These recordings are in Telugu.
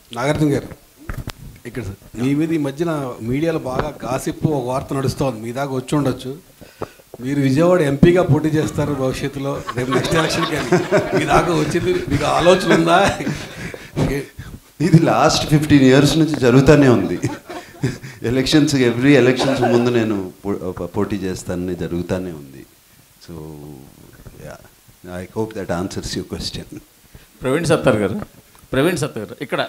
నాగార్జున గారు ఇక్కడ సార్ మీ మీద ఈ మధ్యన మీడియాలో బాగా గాసిప్ ఒక వార్త నడుస్తోంది మీ దాకా వచ్చి ఉండొచ్చు మీరు విజయవాడ ఎంపీగా పోటీ చేస్తారు భవిష్యత్తులో రేపు నెక్స్ట్ ఎలక్షన్కి అని మీ దాకా వచ్చింది మీకు ఆలోచన ఉందా ఇది లాస్ట్ ఫిఫ్టీన్ ఇయర్స్ నుంచి జరుగుతూనే ఉంది ఎలక్షన్స్ ఎవ్రీ ఎలక్షన్స్ ముందు నేను పో- పోటీ చేస్తానని జరుగుతూనే ఉంది so I hope that answers you question Praveen Sattar గారు ప్రవీణ్ సత్తార్ గారు ఇక్కడ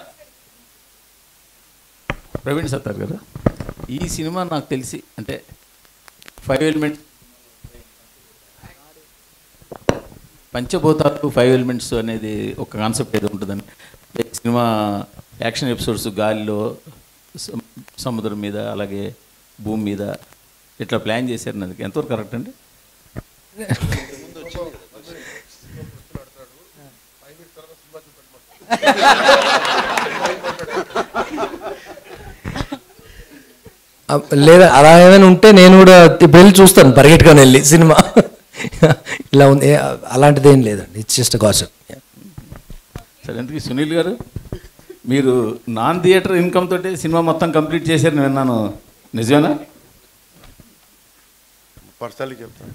ప్రవీణ్ సత్తార్ గారు ఈ సినిమా నాకు తెలిసి అంటే ఫైవ్ ఎలిమెంట్స్ పంచభూతాలు ఫైవ్ ఎలిమెంట్స్ అనేది ఒక కాన్సెప్ట్ ఏదో ఉంటుందని అంటే సినిమా యాక్షన్ ఎపిసోడ్స్ గాలిలో సమ- సముద్రం మీద అలాగే భూమి మీద ఇట్లా ప్లాన్ చేశారు నాకు ఎంతవరకు కరెక్ట్ అండి ఆ, లేదా అలా ఏమైనా ఉంటే నేను కూడా ఇప్పుడు వెళ్ళి చూస్తాను పరిగెట్టుకొని వెళ్ళి సినిమా ఇలా ఉంది ఏ, అలాంటిది ఏం లేదండి ఇట్స్ జస్ట్ గాసప్ సరే ఎందుకు సునీల్ గారు మీరు నాన్ థియేటర్ ఇన్కమ్ తోటి సినిమా మొత్తం కంప్లీట్ చేశారని విన్నాను నిజమేనా పర్సనల్గా చెప్తాను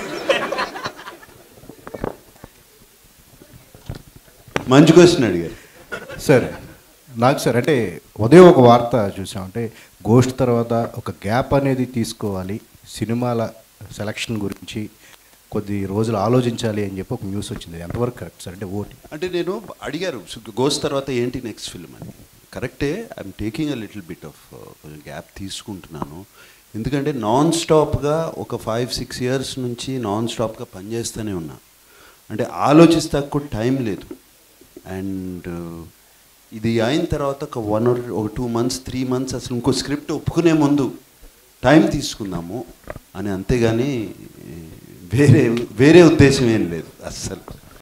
మంచి క్వశ్చన్ అడిగారు సార్ నాకు సార్ అంటే ఉదయం ఒక వార్త చూసాం అంటే గోస్ట్ తర్వాత ఒక గ్యాప్ అనేది తీసుకోవాలి సినిమాల సెలక్షన్ గురించి కొద్ది రోజులు ఆలోచించాలి అని చెప్పి ఒక న్యూస్ వచ్చింది ఎంతవరకు కరెక్ట్ సార్ అంటే ఓటీ అంటే నేను అడిగారు గోస్ తర్వాత ఏంటి నెక్స్ట్ ఫిల్మ్ అని కరెక్టే I'm taking a little bit of కొంచెం గ్యాప్ తీసుకుంటున్నాను ఎందుకంటే నాన్ స్టాప్గా ఒక ఫైవ్ సిక్స్ ఇయర్స్ నుంచి నాన్ స్టాప్గా పనిచేస్తూనే ఉన్నా అంటే ఆలోచిస్తా కూడా టైం లేదు అండ్ ఇది అయిన తర్వాత ఒక వన్ ఆర్ ఒక టూ మంత్స్ త్రీ మంత్స్ అసలు ఇంకో స్క్రిప్ట్ ఒప్పుకునే ముందు టైం తీసుకుందాము అని అంతేగాని వేరే వేరే ఉద్దేశం ఏం లేదు అస్సలు